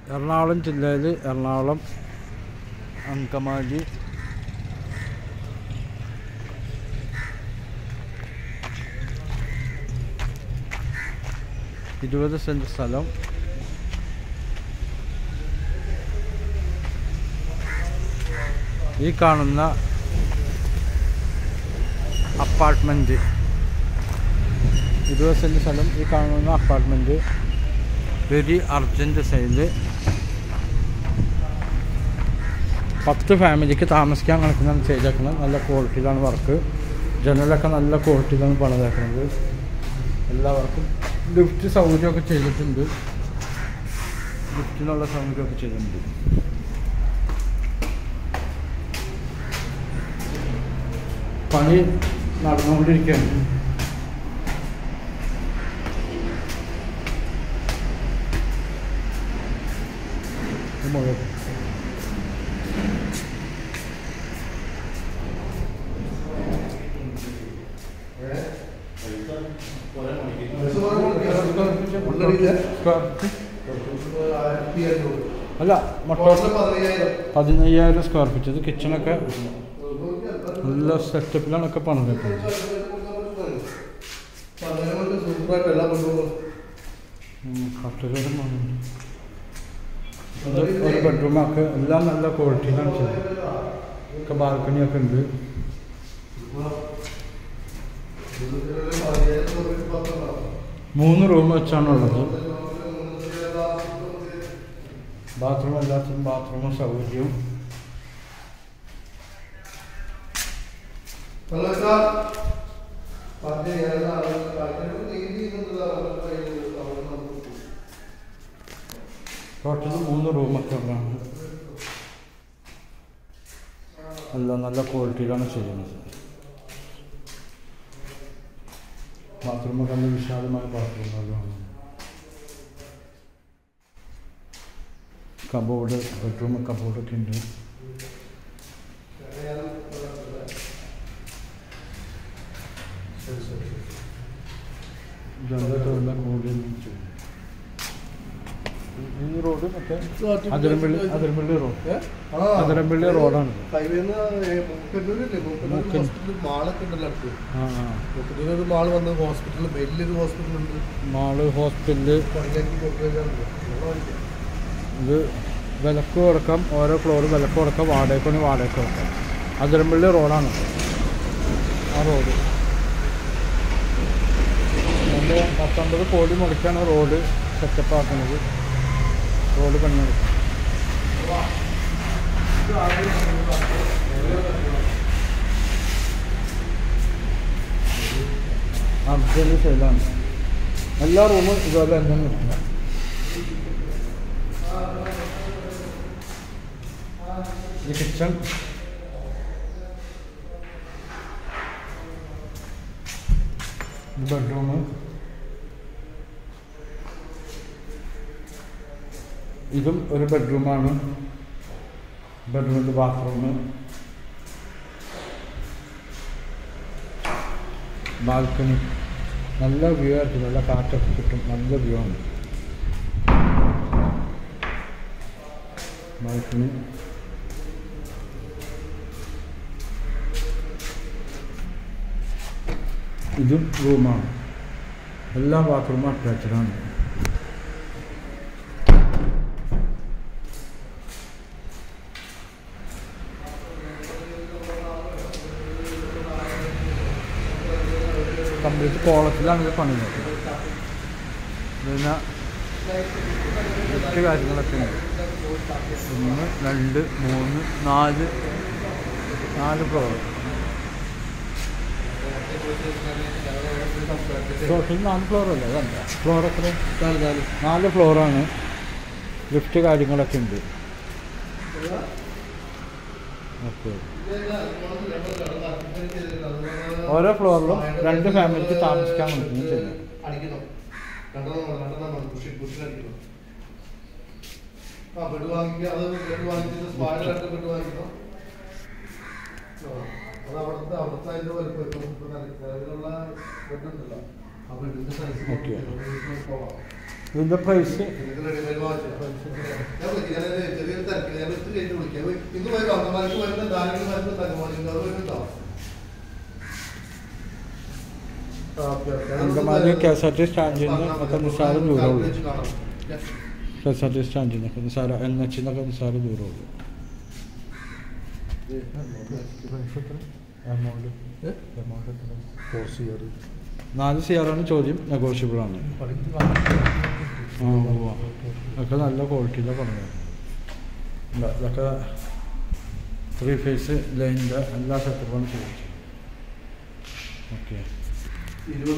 എറണാകുളം ജില്ലയിൽ എറണാകുളം അങ്കമാലി ഇരുപത് സെൻറ്റ് സ്ഥലം ഈ കാണുന്ന അപ്പാർട്ട്മെൻറ്റ് ഇരുപത് സെൻറ്റ് സ്ഥലം ഈ കാണുന്ന അപ്പാർട്ട്മെൻറ്റ് വെരി അർജൻറ്റ് സെയില് പത്ത് ഫാമിലിക്ക് താമസിക്കാൻ കണക്കിനാണ് ചെയ്തേക്കുന്നത് നല്ല ക്വാളിറ്റിയിലാണ് വർക്ക് ജനലൊക്കെ നല്ല ക്വാളിറ്റിയിലാണ് പണിതേക്കുന്നത് എല്ലാവർക്കും ലിഫ്റ്റ് സൗകര്യമൊക്കെ ചെയ്തിട്ടുണ്ട് ലിഫ്റ്റിനുള്ള സൗകര്യമൊക്കെ ചെയ്തിട്ടുണ്ട് പണി നടന്നുകൊണ്ടിരിക്കുകയാണ് ഇത് മുഴുവൻ അല്ല മൊത്തം പതിനയ്യായിരം സ്ക്വയർ ഫീറ്റ് ഇത് കിച്ചണൊക്കെ നല്ല സെറ്റപ്പിലാണൊക്കെ പണിതേക്കുന്നത് സൂപ്പറായിട്ട് എല്ലാം കൊണ്ടുപോകും കട്ടിലും ഇത് ഒരു ബെഡ്റൂമൊക്കെ എല്ലാം നല്ല ക്വാളിറ്റിയിലാണ് ചെയ്തത് ഒക്കെ ബാൽക്കണിയൊക്കെ ഉണ്ട് മൂന്ന് റൂം വെച്ചാണുള്ളത് ബാത്റൂം എല്ലാത്തിനും ബാത്റൂമും സൗകര്യവും ടോട്ടൽ മൂന്ന് റൂമൊക്കെ ഉള്ളതാണ് എല്ലാം നല്ല ക്വാളിറ്റിയിലാണ് ചെയ്യുന്നത് ബാത്റൂമൊക്കെ നല്ല വിശാലമായ ബാത്റൂമുകളാണ് കബോർഡ് ബെഡ്റൂം കബോർഡൊക്കെ ഉണ്ട് ഇതൊക്കെ എല്ലാം കൂടുതൽ ചെയ്യും ഈ റോഡ് മറ്റേ അതിരമ്പള്ളി അതിരമ്പള്ളി റോഡ് അതിരമ്പള്ളി റോഡാണ് ഹൈവേന്ന് മൂക്കന്നൂരില്ലേ മൂക്കന്നൂർ മൂക്കന്നൂർ. ഹോസ്പിറ്റൽ മാളൊക്കെ ഉണ്ടല്ലോ അടുത്ത് ആ ആ മൂക്കന്നൂർ ഒരു മാള് വന്ന് ഹോസ്പിറ്റൽ വലിയൊരു ഹോസ്പിറ്റൽ ഉണ്ട് മാള് ഹോസ്പിറ്റല് പണിക്കാർക്ക് കൊണ്ടുവരാറുണ്ട് ഇത് വിലക്ക് കൊടുക്കാം ഓരോ ഫ്ലോർ വിലക്ക് കൊടുക്കാം വാടകയ്ക്കാണ് വാടകയ്ക്ക് കൊടുക്കാം അതിരമ്പള്ളി റോഡാണ് ആ റോഡ് രണ്ട് പത്തൊമ്പത് കോടി മുടക്കാണ് റോഡ് സെറ്റപ്പ് ആക്കുന്നത് റോഡ് പണിയെടുക്കും അർജന്റ് സെയിലാണ് എല്ലാ റൂമും ഇതുപോലെ തന്നെ നിൽക്കുക ഈ കിച്ചൺ ബെഡ്റൂം ഇതും ഒരു ബെഡ്റൂമാണ് ബെഡ്റൂമിൻ്റെ ബാത്റൂം ബാൽക്കണി നല്ല വ്യൂ ആയിരിക്കും നല്ല കാറ്റൊക്കെ കിട്ടും നല്ല വ്യൂ ആണ് ബാൽക്കണി ഇതും റൂമാണ് എല്ലാ ബാത്റൂമും അറ്റാച്ച്ഡ് ആണ് കംപ്ലീറ്റ് കോളത്തിലാണ് ഇത് പണിയുന്നത് പിന്നെ മറ്റ് കാര്യങ്ങളൊക്കെ ഉണ്ട് ഒന്ന് രണ്ട് മൂന്ന് നാല് നാല് ഫ്ലോർ ടോട്ടൽ നാല് ഫ്ലോർ അല്ലേ അതല്ല ഫ്ലോർ എത്ര നാല് ഫ്ലോറാണ് ലിഫ്റ്റ് കാര്യങ്ങളൊക്കെ ഉണ്ട് ഓക്കെ ഓരോ ഫ്ലോറിലും രണ്ട് ഫാമിലിക്ക് താമസിക്കാൻ വേണ്ടി ചെയ്യുന്നത് അടിക്കണം രണ്ടെണ്ണം വേണം, രണ്ടെണ്ണം വേണം. പുഷ് പുഷ് അടിക്കണം ആ ബെഡ് വാങ്ങിക്കുക അത് ബെഡ് വാങ്ങിച്ചിട്ട് സ്പായിലായിട്ട് ബെഡ് വാങ്ങിക്കണം ആ, അത് അവിടുത്തെ അവിടുത്തെ അതിന്റെ വലുപ്പം ഇപ്പം ഇപ്പൊ നിലവിലുള്ള ബെഡ് ഉണ്ടല്ലോ ആ ബെഡിന്റെ സൈസ് Okay. ഇതിൻ്റെ പ്രൈസ് റെഡിമെയ്ഡ് വാങ്ങിച്ചു എന്നിട്ട് കഴിഞ്ഞ് വിളിക്കാം ഇത് വരും അമ്മമാർക്ക് വരുന്ന ധാരാളം വരുന്ന തകമാലിക്ക് അത് വരുന്നുണ്ടോ Angamaly K S R T സ്റ്റാൻഡിൽ നിന്ന് ഒക്കെ നിസ്സാര ദൂരമുള്ളൂ കെ എസ് ആർ ടി സ്റ്റാൻഡിൽ നിന്നൊക്കെ നിസ്സാര എൻ എച്ചിൽ നിന്നൊക്കെ നിസ്സാര ദൂരമുള്ളൂ നാല് സി ആറാണ് ചോദ്യം നെഗോഷ്യബിൾ ആണ് ആ ഉവ്വ. ഒക്കെ നല്ല ക്വാളിറ്റിയിലെ പടമാണ് ഇതൊക്കെ ത്രീ ഫേസ് ലൈനിൻ്റെ എല്ലാ സെറ്റപ്പാണ് ചോദിച്ചത് ഓക്കെ ഇരുപത്